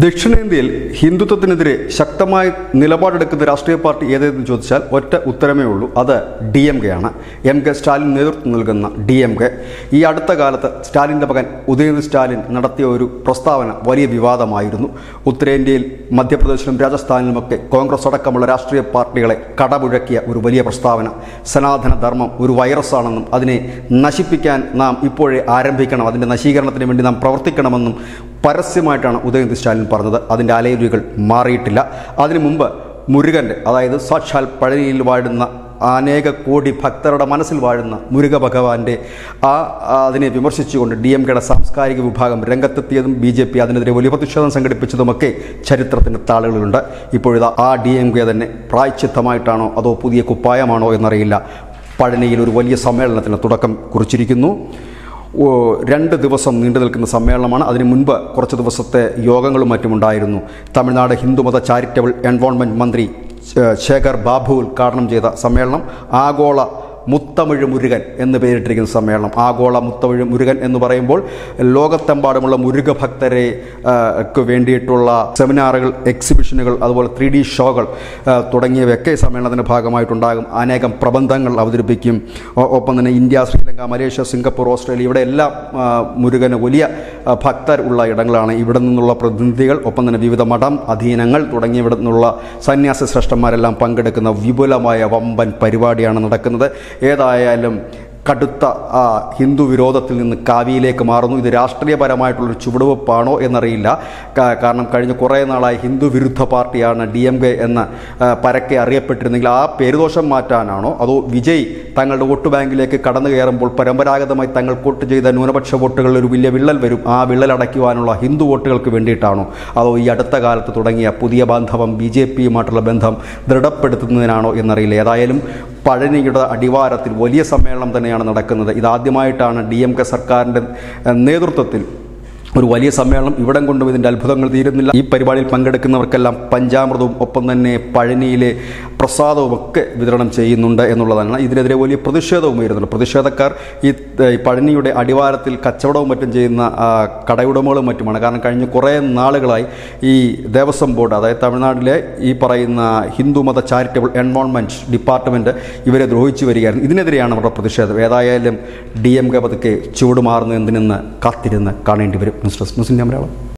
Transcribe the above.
ദക്ഷിണേന്ത്യയിൽ ഹിന്ദുത്വത്തിനെതിരെ ശക്തമായി നിലപാടെടുക്കുന്ന രാഷ്ട്രീയ പാർട്ടി ഏതെന്ന് ചോദിച്ചാൽ ഒറ്റ ഉത്തരമേ ഉള്ളൂ അത് ഡി എം കെ ആണ് എം കെ സ്റ്റാലിൻ നേതൃത്വം നൽകുന്ന ഡി എം കെ ഈ അടുത്ത കാലത്ത് സ്റ്റാലിൻ്റെ മകൻ ഉദയനിധി സ്റ്റാലിൻ നടത്തിയ ഒരു പ്രസ്താവന വലിയ വിവാദമായിരുന്നു ഉത്തരേന്ത്യയിൽ മധ്യപ്രദേശിലും രാജസ്ഥാനിലുമൊക്കെ കോൺഗ്രസ് അടക്കമുള്ള രാഷ്ട്രീയ പാർട്ടികളെ കടപുഴക്കിയ ഒരു വലിയ പ്രസ്താവന സനാതന ധർമ്മം ഒരു വൈറസാണെന്നും അതിനെ നശിപ്പിക്കാൻ നാം ഇപ്പോഴേ ആരംഭിക്കണം അതിൻ്റെ നശീകരണത്തിന് വേണ്ടി നാം പ്രവർത്തിക്കണമെന്നും പരസ്യമായിട്ടാണ് ഉദയനിധി സ്റ്റാലിൻ പറഞ്ഞത് അതിൻ്റെ അലയുരുകൾ മാറിയിട്ടില്ല അതിനു മുമ്പ് മുരുകൻ്റെ അതായത് സാക്ഷാൽ പഴനിയിൽ വാഴുന്ന അനേക കോടി ഭക്തരുടെ മനസ്സിൽ വാഴുന്ന മുരുക ഭഗവാന്റെ ആ ആ അതിനെ വിമർശിച്ചുകൊണ്ട് ഡി എം കെയുടെ സാംസ്കാരിക വിഭാഗം രംഗത്തെത്തിയതും ബി ജെ പി അതിനെതിരെ വലിയ പ്രതിഷേധം സംഘടിപ്പിച്ചതുമൊക്കെ ചരിത്രത്തിൻ്റെ താളുകളുണ്ട് ഇപ്പോഴിതാ ആ ഡി എം കെ തന്നെ പ്രായച്ചിത്തമായിട്ടാണോ അതോ പുതിയ കുപ്പായമാണോ എന്നറിയില്ല പഴനിയിൽ ഒരു വലിയ സമ്മേളനത്തിന് തുടക്കം കുറിച്ചിരിക്കുന്നു ഓ, രണ്ട് ദിവസം നീണ്ടു നിൽക്കുന്ന സമ്മേളനമാണ് അതിനു മുൻപ് കുറച്ച് ദിവസത്തെ യോഗങ്ങളും മറ്റുമുണ്ടായിരുന്നു തമിഴ്നാട് ഹിന്ദുമത ചാരിറ്റബിൾ എൻവോൺമെൻറ്റ് മന്ത്രി ശേ- ശേഖർ ബാബു ഉദ്ഘാടനം ചെയ്ത സമ്മേളനം ആഗോള മുത്തമിഴ് മുരുകൻ എന്ന് പേരിട്ടിരിക്കുന്ന സമ്മേളനം ആഗോള മുത്തമിഴ് മുരുകൻ എന്ന് പറയുമ്പോൾ ലോകത്തെമ്പാടുമുള്ള മുരുക ഭക്തരെ ആ, ക്ക് വേണ്ടിയിട്ടുള്ള സെമിനാറുകൾ എക്സിബിഷനുകൾ അതുപോലെ ത്രീ ഡി ഷോകൾ ആ, തുടങ്ങിയവയൊക്കെ സമ്മേളനത്തിൻ്റെ ഭാഗമായിട്ടുണ്ടാകും അനേകം പ്രബന്ധങ്ങൾ അവതരിപ്പിക്കും ഒ- ഒപ്പം തന്നെ India Sri Lanka Malaysia Singapore Australia ഇവിടെ എല്ലാം ആ, മുരുകന് വലിയ ആ, ഭക്തർ ഉള്ള ഇടങ്ങളാണ് ഇവിടെ നിന്നുള്ള പ്രതിനിധികൾ ഒപ്പം തന്നെ വിവിധ മഠം അധീനങ്ങൾ തുടങ്ങിയ ഇവിടെ നിന്നുള്ള സന്യാസ ശ്രേഷ്ഠന്മാരെല്ലാം പങ്കെടുക്കുന്ന വിപുലമായ വമ്പൻ പരിപാടിയാണ് നടക്കുന്നത് ഏതായാലും കടുത്ത ആ, ഹിന്ദു വിരോധത്തിൽ നിന്ന് കാവിയിലേക്ക് മാറുന്നു ഇത് രാഷ്ട്രീയപരമായിട്ടുള്ളൊരു ചുവടുവെപ്പാണോ എന്നറിയില്ല കാ- കാരണം കഴിഞ്ഞ കുറേ നാളായി ഹിന്ദു വിരുദ്ധ പാർട്ടിയാണ് ഡി എം കെ എന്ന് ആ, പരക്കെ അറിയപ്പെട്ടിരുന്നെങ്കിൽ ആ പേരുദോഷം മാറ്റാനാണോ അതോ വിജയ് തങ്ങളുടെ വോട്ട് ബാങ്കിലേക്ക് കടന്നു കയറുമ്പോൾ പരമ്പരാഗതമായി തങ്ങൾ വോട്ട് ചെയ്ത ന്യൂനപക്ഷ വോട്ടുകളിൽ ഒരു വലിയ വിള്ളൽ വരും ആ വിള്ളൽ അടയ്ക്കുവാനുള്ള ഹിന്ദു വോട്ടുകൾക്ക് വേണ്ടിയിട്ടാണോ അതോ ഈ അടുത്ത കാലത്ത് തുടങ്ങിയ പുതിയ ബാന്ധവം ബി ജെ പിയുമായിട്ടുള്ള ബന്ധം ദൃഢപ്പെടുത്തുന്നതിനാണോ എന്നറിയില്ല ഏതായാലും പഴനിയുടെ അടിവാരത്തിൽ വലിയ സമ്മേളനം തന്നെയാണ് നടക്കുന്നത് ഇതാദ്യമായിട്ടാണ് ഡി എം കെ സർക്കാരിൻ്റെ ഏഹ്, നേതൃത്വത്തിൽ ഒരു വലിയ സമ്മേളനം ഇവിടം കൊണ്ടും ഇതിൻ്റെ അത്ഭുതങ്ങൾ തീരുന്നില്ല ഈ പരിപാടിയിൽ പങ്കെടുക്കുന്നവർക്കെല്ലാം പഞ്ചാമൃതവും ഒപ്പം തന്നെ പഴനിയിലെ പ്രസാദവും ഒക്കെ വിതരണം ചെയ്യുന്നുണ്ട് എന്നുള്ളതാണ് ഇതിനെതിരെ വലിയ പ്രതിഷേധവും ഉയരുന്നുണ്ട് പ്രതിഷേധക്കാർ ഈ ഈ പഴനിയുടെ അടിവാരത്തിൽ കച്ചവടവും മറ്റും ചെയ്യുന്ന ആ, കടയുടമകളും മറ്റുമാണ് കാരണം കഴിഞ്ഞ കുറേ നാളുകളായി ഈ ദേവസ്വം ബോർഡ് അതായത് തമിഴ്നാട്ടിലെ ഈ പറയുന്ന ഹിന്ദുമത ചാരിറ്റബിൾ എൻവോൺമെൻറ്റ് ഡിപ്പാർട്ട്മെൻറ്റ് ഇവരെ ദ്രോഹിച്ചു വരികയായിരുന്നു ഇതിനെതിരെയാണ് അവരുടെ പ്രതിഷേധം ഏതായാലും ഡി എം കെ പതുക്കെ ചൂട് മാറുന്നു എന്തിനെന്ന് കാത്തിരുന്ന് കാണേണ്ടി വരും news desk news India Malayalam